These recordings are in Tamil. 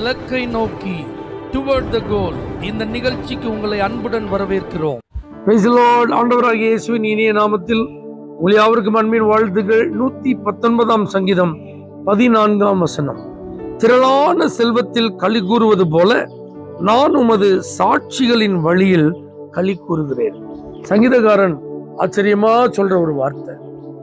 இலக்கை நோக்கி டுவர்ட் த கோல் இந்த நிகழ்ச்சிக்கு உங்களை அன்புடன் வரவேற்கிறோம் ஆண்டவராகிய இயேசுவின் இனிய நாமத்தில் உங்கள் யாவருக்கும் அன்பின் வாழ்த்துக்கள் நூத்தி பத்தொன்பதாம் சங்கீதம் பதினான்காம் வசனம் திரளான செல்வத்தில் களி கூறுவது போல நான் உமது சாட்சிகளின் வழியில் களி கூறுகிறேன் சங்கீதக்காரன் ஆச்சரியமா சொல்ற ஒரு வார்த்தை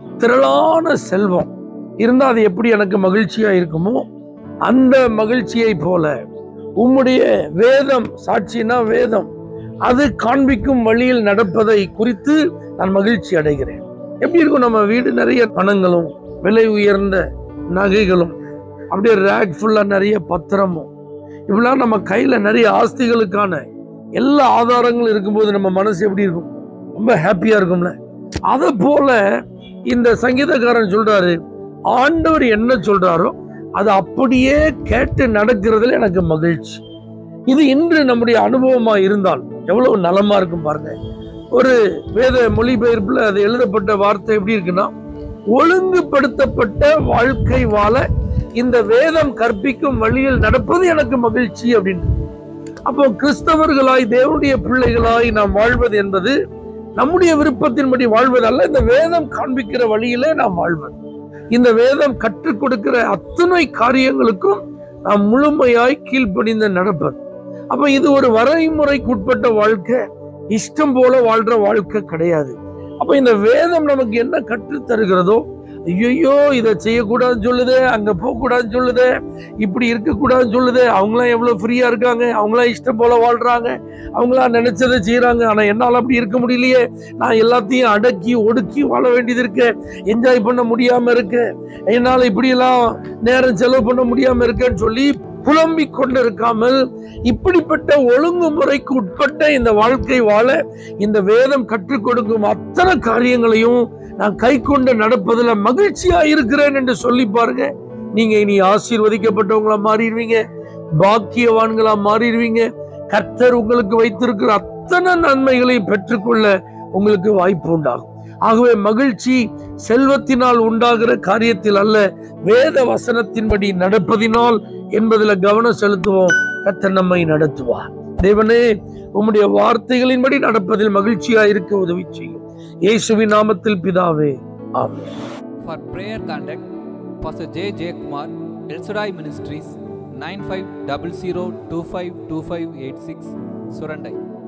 திரளான செல்வம் இருந்தா அது எப்படி எனக்கு மகிழ்ச்சியா இருக்குமோ அந்த மகிழ்ச்சியை போல உம்முடைய வேதம் சாட்சினா வேதம் அது காண்பிக்கும் வழியில் நடப்பதை குறித்து நான் மகிழ்ச்சி அடைகிறேன் எப்படி இருக்கும் நம்ம வீடு நிறைய பணங்களும் விலை உயர்ந்த நகைகளும் அப்படியே ரேக் ஃபுல்லா நிறைய பத்திரமும் இப்படிலாம் நம்ம கையில நிறைய ஆஸ்திகளுக்கான எல்லா ஆதாரங்களும் இருக்கும்போது நம்ம மனசு எப்படி இருக்கும் ரொம்ப ஹாப்பியா இருக்கும்ல அதை போல இந்த சங்கீதக்காரன் சொல்றாரு ஆண்டவர் என்ன சொல்றாரோ அது அப்படியே கேட்டு நடக்கிறதுல எனக்கு மகிழ்ச்சி இது இன்று நம்முடைய அனுபவமா இருந்தால் எவ்வளவு நலமா இருக்கும் பாருங்க ஒரு வேத மொழிபெயர்ப்புல அது எழுதப்பட்ட வார்த்தை எப்படி இருக்குன்னா ஒழுங்குபடுத்தப்பட்ட வாழ்க்கை வாழ இந்த வேதம் கற்பிக்கும் வழியில் நடப்பது எனக்கு மகிழ்ச்சி அப்படின்னு அப்போ கிறிஸ்தவர்களாய் தேவனுடைய பிள்ளைகளாய் நாம் வாழ்வது என்பது நம்முடைய விருப்பத்தின்படி வாழ்வது அல்ல இந்த வேதம் காண்பிக்கிற வழியிலே நாம் வாழ்வது இந்த வேதம் கற்றுக் கொடுக்கிற அத்தனை காரியங்களுக்கும் நாம் முழுமையாய் கீழ்ப்படிந்து நடப்பது அப்ப இது ஒரு வரைமுறைக்குட்பட்ட வாழ்க்கை இஷ்டம் போல வாழ்ற வாழ்க்கை கிடையாது அப்ப இந்த வேதம் நமக்கு என்ன கற்றுத் தருகிறதோ ஐயோ இதை செய்யக்கூடாதுன்னு சொல்லுதே அங்க போக கூடாதுன்னு சொல்லுதே இப்படி இருக்கக்கூடாதுன்னு சொல்லுதே அவங்களாம் எவ்வளவு ஃப்ரீயா இருக்காங்க அவங்களாம் இஷ்டம் போல வாழ்றாங்க அவங்களாம் நினைச்சதை செய்யறாங்க ஆனா என்னால அப்படி இருக்க முடியலையே நான் எல்லாத்தையும் அடக்கி ஒடுக்கி வாழ வேண்டியது இருக்கு என்ஜாய் பண்ண முடியாம இருக்கு என்னால இப்படி எல்லாம் நேரம் செலவு பண்ண முடியாம இருக்கேன்னு சொல்லி புலம்பிக் கொண்டிருக்காமல் இப்படிப்பட்ட ஒழுங்குமுறைக்கு உட்பட்ட இந்த வாழ்க்கை வாழ இந்த வேதம் கற்றுக் கொடுக்கும் அத்தனை காரியங்களையும் நான் கை கொண்டு நடப்பதுல மகிழ்ச்சியா இருக்கிறேன் என்று சொல்லி பாருங்க நீங்க இனி ஆசீர்வதிக்கப்பட்டவங்களா மாறிடுவீங்க பாக்கியவான்களா மாறிடுவீங்க கர்த்தர் உங்களுக்கு வைத்திருக்கிற அத்தனை நன்மைகளையும் பெற்றுக்கொள்ள உங்களுக்கு வாய்ப்பு உண்டாகும் ஆகவே மகிழ்ச்சி செல்வத்தினால் உண்டாகிற காரியத்தில் அல்ல வேத வசனத்தின்படி நடப்பதினால் என்பதுல கவனம் செலுத்துவோம் கர்த்தர் நம்மை நடத்துவார் தேவனே உம்முடைய வார்த்தைகளின்படி நடப்பதில் மகிழ்ச்சியா இருக்க உதவி செய்யும் இயேசுவின் நாமத்தில் பிதாவே ஆமென் For prayer contact, Pastor J. J. Kumar, El Shaddai Ministries, 9500252586, Surandai.